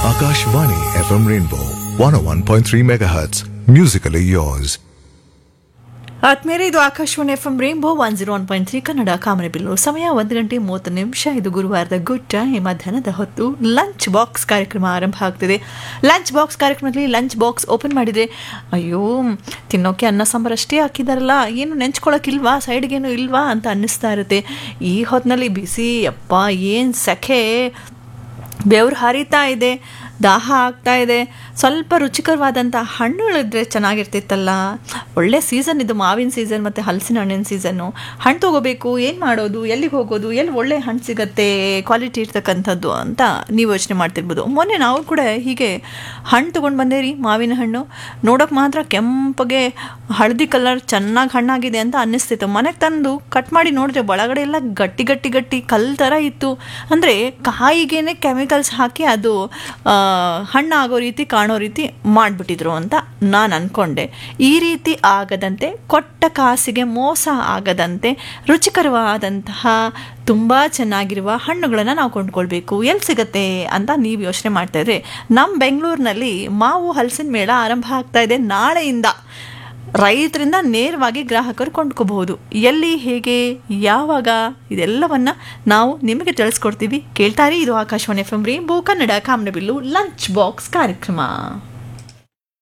Akashvani FM Rainbow 101.3 MHz. Musically yours. ಆತ್ಮೇಲೆ ಇದು Akashvani F M rainbow one zero one point three Kannada ಕಾಮನಬಿಲ್ಲು ಸಮಯ ಒಂದು ಗಂಟೆ ಮೂವತ್ತು ನಿಮಿಷ ಇದು ಗುರುವಾರದ ಗುಡ್ ಟೈಮ್ ಮಧ್ಯಾಹ್ನದ ಹೊತ್ತು ಲಂಚ್ ಬಾಕ್ಸ್ ಕಾರ್ಯಕ್ರಮ ಆರಂಭ ಆಗ್ತಿದೆ ಲಂಚ್ ಬಾಕ್ಸ್ ಕಾರ್ಯಕ್ರಮದಲ್ಲಿ ಲಂಚ್ ಬಾಕ್ಸ್ ಓಪನ್ ಮಾಡಿದರೆ ಅಯ್ಯೋ ತಿನ್ನೋಕೆ ಅನ್ನ ಸಾಂಬಾರು ಅಷ್ಟೇ ಹಾಕಿದಾರಲ್ಲ ಏನು ನೆಂಚ್ಕೊಳಕ್ಕಿಲ್ವಾ ಸೈಡ್ಗೇನು ಇಲ್ವಾ ಅಂತ ಅನ್ನಿಸ್ತಾ ಇರುತ್ತೆ ಈ ಹೊತ್ತಿನಲ್ಲಿ ಬಿಸಿ ಅಪ್ಪ ಏನು ಸೆಖೆ ಬೆವ್ರು ಹರಿತಾ ಇದೆ ದಾಹ ಆಗ್ತಾ ಇದೆ ಸ್ವಲ್ಪ ರುಚಿಕರವಾದಂಥ ಹಣ್ಣುಗಳಿದ್ರೆ ಚೆನ್ನಾಗಿರ್ತಿತ್ತಲ್ಲ ಒಳ್ಳೆ ಸೀಸನ್ ಇದು ಮಾವಿನ ಸೀಸನ್ ಮತ್ತು ಹಲಸಿನ ಹಣ್ಣಿನ ಸೀಸನ್ನು ಹಣ್ಣು ತೊಗೋಬೇಕು ಏನು ಮಾಡೋದು ಎಲ್ಲಿಗೆ ಹೋಗೋದು ಎಲ್ಲಿ ಒಳ್ಳೆ ಹಣ್ಣು ಸಿಗತ್ತೆ ಕ್ವಾಲಿಟಿ ಇರ್ತಕ್ಕಂಥದ್ದು ಅಂತ ನೀವು ಯೋಚನೆ ಮಾಡ್ತಿರ್ಬೋದು ಮೊನ್ನೆ ನಾವು ಕೂಡ ಹೀಗೆ ಹಣ್ಣು ತೊಗೊಂಡು ಬಂದೇ ರೀ ಮಾವಿನ ಹಣ್ಣು ನೋಡೋಕೆ ಮಾತ್ರ ಕೆಂಪಗೆ ಹಳದಿ ಕಲರ್ ಚೆನ್ನಾಗಿ ಹಣ್ಣಾಗಿದೆ ಅಂತ ಅನ್ನಿಸ್ತಿತ್ತು ಮನೆಗೆ ತಂದು ಕಟ್ ಮಾಡಿ ನೋಡಿದ್ರೆ ಒಳಗಡೆ ಎಲ್ಲ ಗಟ್ಟಿ ಗಟ್ಟಿ ಗಟ್ಟಿ ಕಲ್ ಥರ ಇತ್ತು ಅಂದರೆ ಕಾಯಿಗೇನೆ ಕೆಮಿಕಲ್ಸ್ ಹಾಕಿ ಅದು ಆ, ಹಣ್ಣಾಗೋ ರೀತಿ ಕಾಣೋ ರೀತಿ ಮಾಡಿಬಿಟ್ಟಿದ್ರು ಅಂತ ನಾನು ಅಂದ್ಕೊಂಡೆ ಈ ರೀತಿ ಆಗದಂತೆ ಕೊಟ್ಟ ಕಾಸಿಗೆ ಮೋಸ ಆಗದಂತೆ ರುಚಿಕರವಾದಂತಹ ತುಂಬ ಚೆನ್ನಾಗಿರುವ ಹಣ್ಣುಗಳನ್ನು ನಾವು ಕೊಂಡ್ಕೊಳ್ಬೇಕು ಎಲ್ಲಿ ಸಿಗತ್ತೆ ಅಂತ ನೀವು ಯೋಚನೆ ಮಾಡ್ತಾ ಇದ್ರೆ ನಮ್ಮ ಬೆಂಗಳೂರಿನಲ್ಲಿ ಮಾವು ಹಲಸಿನ ಮೇಳ ಆರಂಭ ಆಗ್ತಾ ಇದೆ ನಾಳೆಯಿಂದ ರೈತರಿಂದ ನೇರವಾಗಿ ಗ್ರಾಹಕರು ಕೊಂಡ್ಕೋಬಹುದು ಎಲ್ಲಿ ಹೇಗೆ ಯಾವಾಗ ಇದೆಲ್ಲವನ್ನ ನಾವು ನಿಮಗೆ ತಿಳಿಸ್ಕೊಡ್ತೀವಿ ಕೇಳ್ತಾರೆ ಇದು Akashvani F M rainbow Kannada ಕಾಮನಬಿಲ್ಲು ಲಂಚ್ ಬಾಕ್ಸ್ ಕಾರ್ಯಕ್ರಮ